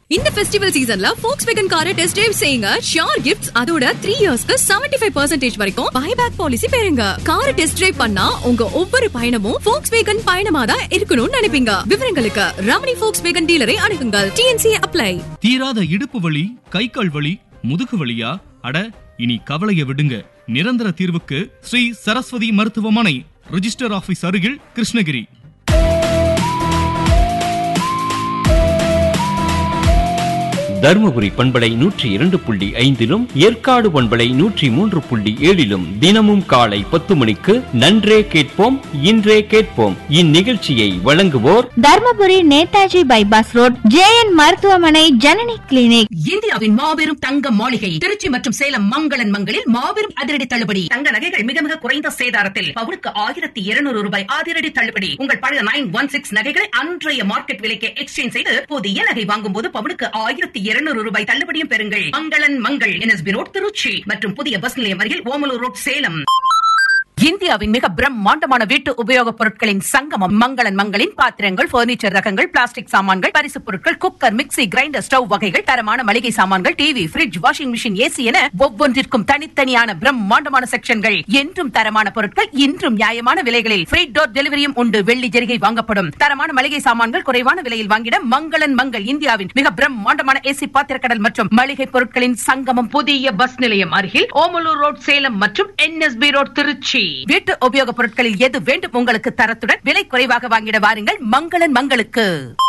இந்த ஃபெஸ்டிவல் சீசன்ல Volkswagen காரை டெஸ்ட் டிரைவ் செய்யுங்க ஷியோர் கிஃப்ட்ஸ் அதோட த்ரீ இயர்ஸ்க்கு செவன்டி ஃபைவ் பர்சன்டேஜ் வரைக்கும் பைபேக் பாலிசி பெறுங்க காரை டெஸ்ட் டிரைவ் பண்ணா உங்க ஒவ்வொரு பயணமும் ஃபோக்ஸ் வேகன் பயணமா தான் இருக்கணும்னு நினைப்பீங்க விவரங்களுக்கு ரமணி ஃபோக்ஸ் வேகன் டீலரை அணுகுங்கள் டிஎன்சி அப்ளை தீராத இடுப்பு வலி கை கால் வலி முதுகு வலியா அட இனி கவலைய விடுங்க நிரந்தர தீர்வுக்கு ஸ்ரீ சரஸ்வதி மருத்துவமனை ரிஜிஸ்டர் ஆபீஸ் அருகில் கிருஷ்ணகிரி தருமபுரி பண்பலை நூற்றி இரண்டு புள்ளி ஐந்திலும் ஏற்காடு பண்பலை நூற்றி மூன்று புள்ளி ஏழிலும் தினமும் காலை பத்து மணிக்கு நன்றே கேட்போம் இன்றே கேட்போம் இந்நிகழ்ச்சியை வழங்குவோர் Dharmapuri Netaji bypass road JN மருத்துவமனை ஜனனி கிளினிக் இந்தியாவின் மாபெரும் தங்க மாளிகை திருச்சி மற்றும் சேலம் மங்களன் மங்களில் மாபெரும் அதிரடி தள்ளுபடி தங்க நகைகள் மிக மிக குறைந்த சேதாரத்தில் பவுனுக்கு ஆயிரத்தி இருநூறு ரூபாய் அதிரடி தள்ளுபடி உங்கள் பழைய நைன் ஒன் சிக்ஸ் நகைகளை அன்றைய மார்க்கெட் விலைக்கு எக்ஸ்சேஞ்ச் செய்து புதிய நகை வாங்கும் போது பவுனுக்கு ஆயிரத்தி இருநூறு ரூபாய் தள்ளுபடியும் பெறுங்கள் மங்களன் மங்கள் என்எஸ்பி ரோட் திருச்சி மற்றும் புதிய பஸ் நிலையம் அருகில் ஓமலூர் ரோட் சேலம் இந்தியாவின் மிக பிரம்மாண்டமான வீட்டு உபயோகப் பொருட்களின் சங்கமம் மங்களன் மங்களின் பாத்திரங்கள் பர்னிச்சர் ரகங்கள் பிளாஸ்டிக் சாமான்கள் பரிசுப் பொருட்கள் குக்கர் மிக்ஸி கிரைண்டர் ஸ்டவ் வகைகள் தரமான மளிகை சாமான்கள் TV fridge washing machine AC என ஒவ்வொன்றிற்கும் தனித்தனியான பிரம்மாண்டமான செக்ஷன்கள் என்றும் தரமான பொருட்கள் இன்றும் நியாயமான விலைகளில் ஃப்ரீ டோர் டெலிவரியும் உண்டு வெள்ளி ஜெரிகை வாங்கப்படும் தரமான மளிகை சாமான்கள் குறைவான விலையில் வாங்கிட மங்களன் மங்கள் இந்தியாவின் மிக பிரம்மாண்டமான ஏசி பாத்திரக்கடல் மற்றும் மளிகை பொருட்களின் சங்கமம் புதிய பஸ் நிலையம் அருகில் ஓமலூர் ரோட் சேலம் மற்றும் என்எஸ்பி ரோட் திருச்சி வீட்டு உபயோகப் பொருட்களில் எது வேண்டும் உங்களுக்கு தரத்துடன் விலை குறைவாக வாங்கிட வாருங்கள் மங்களன் மங்களுக்கு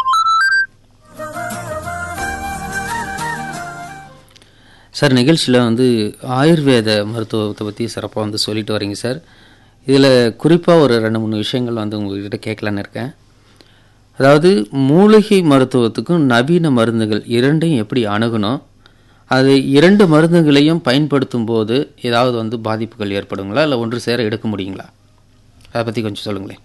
சார் நிகழ்ச்சியில் வந்து ஆயுர்வேத மருத்துவத்தை பற்றி சிறப்பாக வந்து சொல்லிட்டு வரீங்க சார் இதில் குறிப்பாக ஒரு ரெண்டு மூணு விஷயங்கள் வந்து உங்கள்கிட்ட கேட்கலான்னு இருக்கேன் அதாவது மூலிகை மருத்துவத்துக்கும் நவீன மருந்துகள் இரண்டையும் எப்படி அணுகணும் அது இரண்டு மருந்துகளையும் பயன்படுத்தும் போது ஏதாவது வந்து பாதிப்புகள் ஏற்படுங்களா இல்லை ஒன்று சேர எடுக்க முடியுங்களா அதை பற்றி கொஞ்சம் சொல்லுங்களேன்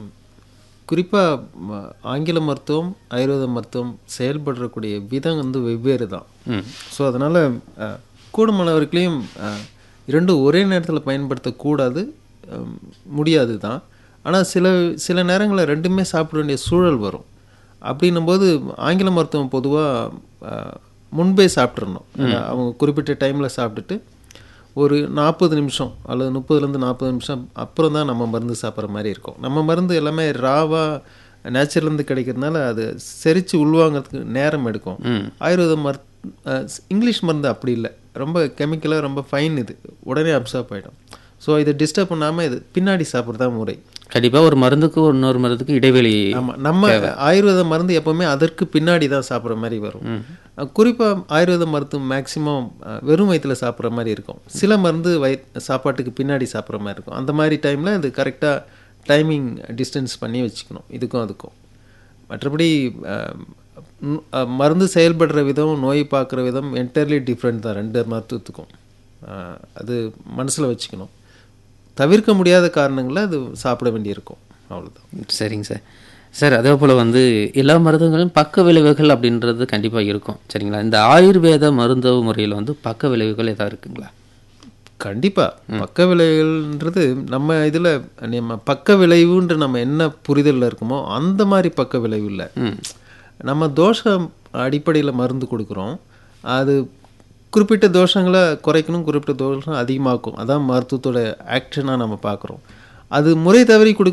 குறிப்பாக ஆங்கில மருத்துவம் ஆயுர்வேத மருத்துவம் செயல்படுறக்கூடிய விதம் வந்து வெவ்வேறு தான் ஸோ அதனால் கூடுமான வரைக்கும் இரண்டும் ஒரே நேரத்தில் பயன்படுத்தக்கூடாது அஹ், முடியாது தான் ஆனால் சில சில நேரங்களில் ரெண்டுமே சாப்பிட வேண்டிய சூழல் வரும் அப்படின்னும்போது ஆங்கில மருத்துவம் பொதுவாக முன்பே சாப்பிட்றணும் அவங்க குறிப்பிட்ட டைமில் சாப்பிட்டுட்டு ஒரு நாற்பது நிமிஷம் அல்லது முப்பதுலேருந்து நாற்பது நிமிஷம் அப்புறம் தான் நம்ம மருந்து சாப்பிட்ற மாதிரி இருக்கும் நம்ம மருந்து எல்லாமே ராவாக நேச்சுரலேருந்து கிடைக்கிறதுனால அது செரித்து உள்வாங்கிறதுக்கு நேரம் எடுக்கும் ஆயுர்வேத மருத் அஹ் இங்கிலீஷ் மருந்து அப்படி இல்லை ரொம்ப கெமிக்கலாக ரொம்ப ஃபைன் இது உடனே அப்சார்ப் ஆகிடும் ஸோ இதை டிஸ்டர்ப் பண்ணாமல் இது பின்னாடி சாப்பிட்றது தான் முறை கண்டிப்பாக ஒரு மருந்துக்கும் இன்னொரு மருந்துக்கும் இடைவெளி ஆமாம் நம்ம ஆயுர்வேத மருந்து எப்போவுமே அதற்கு பின்னாடி தான் சாப்பிட்ற மாதிரி வரும் குறிப்பாக ஆயுர்வேத மருத்துவம் மேக்ஸிமம் வெறும் வயிற்றில் சாப்பிட்ற மாதிரி இருக்கும் சில மருந்து வய சாப்பாட்டுக்கு பின்னாடி சாப்பிட்ற மாதிரி இருக்கும் அந்த மாதிரி டைமில் இது கரெக்டாக டைமிங் டிஸ்டன்ஸ் பண்ணி வச்சுக்கணும் இதுக்கும் அதுக்கும் மற்றபடி அஹ், நு- அஹ், மருந்து செயல்படுற விதம் நோய் பார்க்குற விதம் என்டையர்லி டிஃப்ரெண்ட் தான் ரெண்டு மருத்துவத்துக்கும் அஹ், அது மனசில் வச்சுக்கணும் தவிர்க்க முடியாத காரணங்களில் அது சாப்பிட வேண்டியிருக்கும் அவ்வளோதான் சரிங்க சார் சார் அதே போல் வந்து எல்லா மருந்துகளும் பக்க விளைவுகள் அப்படின்றது கண்டிப்பாக இருக்கும் சரிங்களா இந்த ஆயுர்வேத மருத்துவ முறையில் வந்து பக்க விளைவுகள் எதாவது இருக்குங்களா கண்டிப்பாக பக்க விளைவுகள்ன்றது நம்ம இதில் நம்ம பக்க விளைவுன்ற நம்ம என்ன புரிதலில் இருக்குமோ அந்த மாதிரி பக்க விளைவு இல்லை நம்ம தோஷம் அடிப்படையில் மருந்து கொடுக்குறோம் அது குறிப்பிட்ட தோஷங்களை குறைக்கணும் குறிப்பிட்ட தோஷம் அதிகமாக்கும் அதான் மருத்துவத்தோட ஆக்ஷனாக நம்ம பார்க்குறோம் அது முறை தவறி கொடு